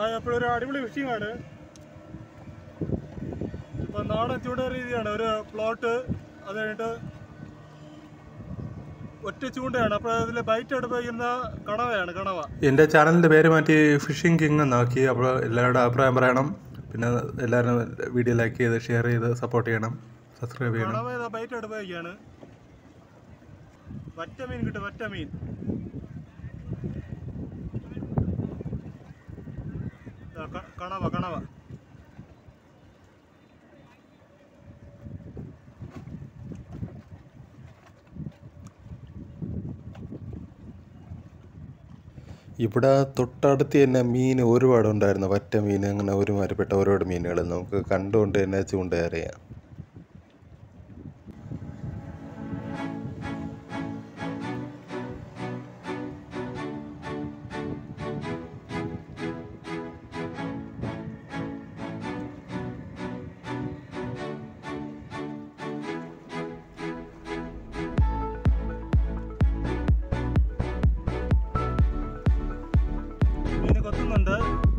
എപ്പോഴും ഒരു അടിപൊളി ഫിഷിംഗ് ഇപ്പൊ നാടൻ ചൂണ്ട രീതിയാണ് ഒരു പ്ലോട്ട് അത് കഴിഞ്ഞിട്ട് ഒറ്റ ചൂണ്ടയാണ് അപ്പോൾ അതിൽ ബൈറ്റ് എടുപ്പിക്കുന്ന കണവയാണ് കണവ എൻ്റെ ചാനലിൻ്റെ പേര് മാറ്റി ഫിഷിംഗ് കിങ് എന്നാക്കി അപ്പോൾ എല്ലാവരുടെ അഭിപ്രായം പറയണം പിന്നെ എല്ലാവരും വീഡിയോ ലൈക്ക് ചെയ്ത് ഷെയർ ചെയ്ത് സപ്പോർട്ട് ചെയ്യണം സബ്സ്ക്രൈബ് ചെയ്യണം കണവ ഇതാ ബൈറ്റ് എടുപ്പിക്കുകയാണ് വറ്റ മീൻ കിട്ടും വറ്റ മീൻ ഇതാ ക- കണവ കണവ ഇവിടെ തൊട്ടടുത്ത് തന്നെ മീൻ ഒരുപാട് ഉണ്ടായിരുന്നു വറ്റ മീൻ അങ്ങനെ ഒരുമാതിരിപ്പെട്ട ഒരുപാട് മീനുകൾ നമുക്ക് കണ്ടുകൊണ്ട് തന്നെ ചൂണ്ട അറിയാം മീന് കൊത്തുന്നുണ്ട്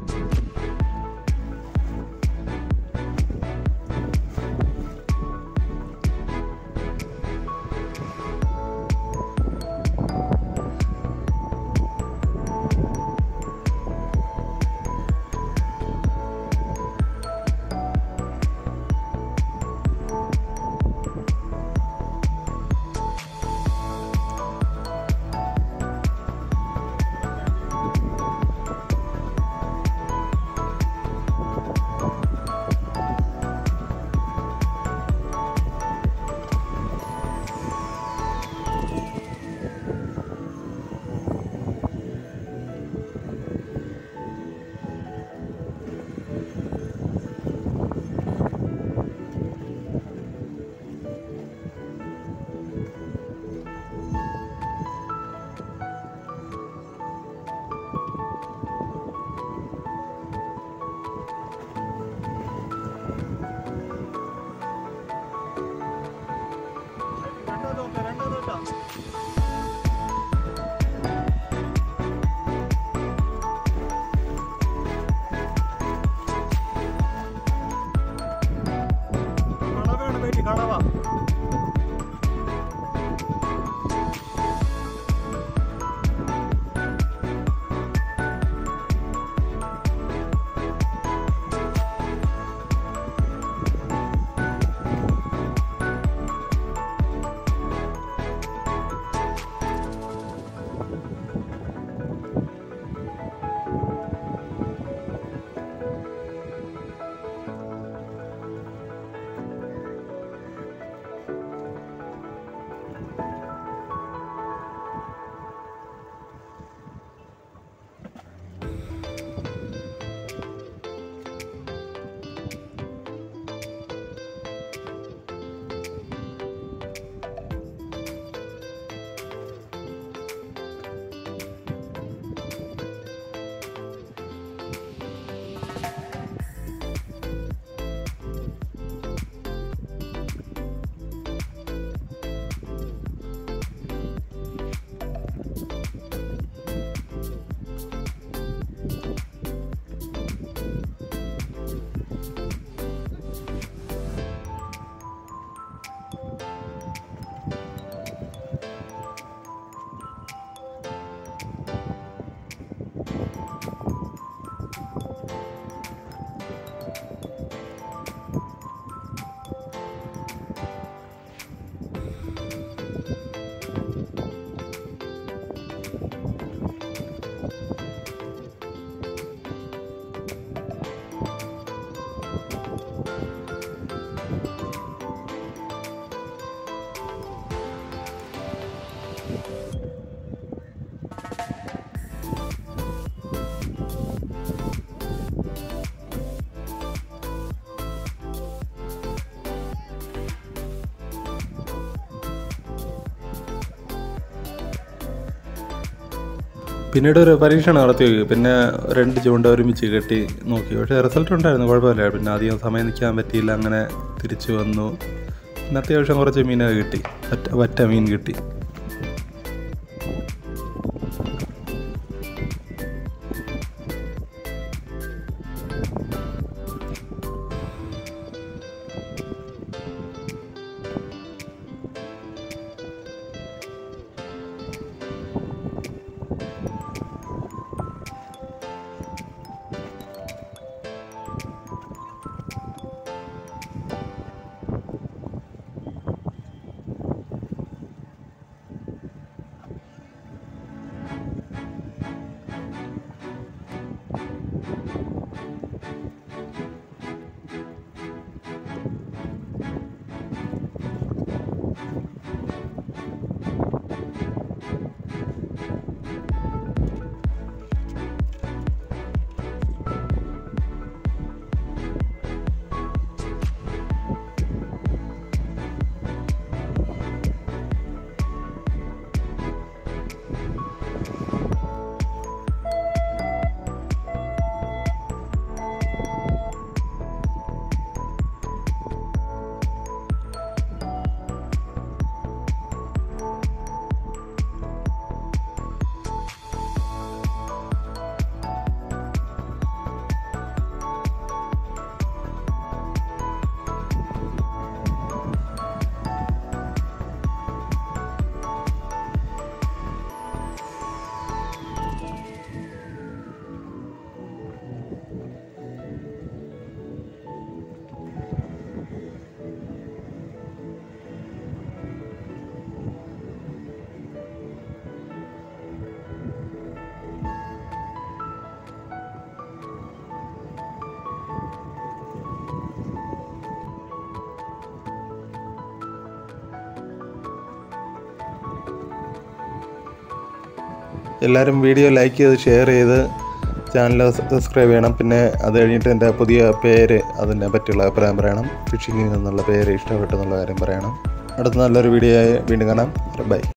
രണ്ടോ നോക്കാം രണ്ടോ നോക്കാം കണവയാണ് ബൈറ്റ് കണവ പിന്നീട് ഒരു പരീക്ഷണം നടത്തി നോക്കി പിന്നെ രണ്ട് ചൂണ്ട ഒരുമിച്ച് കെട്ടി നോക്കി പക്ഷേ റിസൾട്ട് ഉണ്ടായിരുന്നു കുഴപ്പമില്ല പിന്നെ അധികം സമയം നിൽക്കാൻ പറ്റിയില്ല അങ്ങനെ തിരിച്ചു വന്നു പിന്നെ അത്യാവശ്യം കുറച്ച് മീനൊക്കെ കിട്ടി വറ്റ വറ്റ മീൻ കിട്ടി എല്ലാവരും വീഡിയോ ലൈക്ക് ചെയ്ത് ഷെയർ ചെയ്ത് ചാനൽ സബ്സ്ക്രൈബ് ചെയ്യണം പിന്നെ അത് കഴിഞ്ഞിട്ട് എൻ്റെ പുതിയ പേര് അതിനെ പറ്റിയുള്ള അഭിപ്രായം പറയണം ഫിഷിംഗ് എന്നുള്ള പേര് ഇഷ്ടപ്പെട്ടു എന്നുള്ള കാര്യം പറയണം അടുത്ത നല്ലൊരു വീഡിയോ ആയി വീണ്ടും കാണാം ബൈ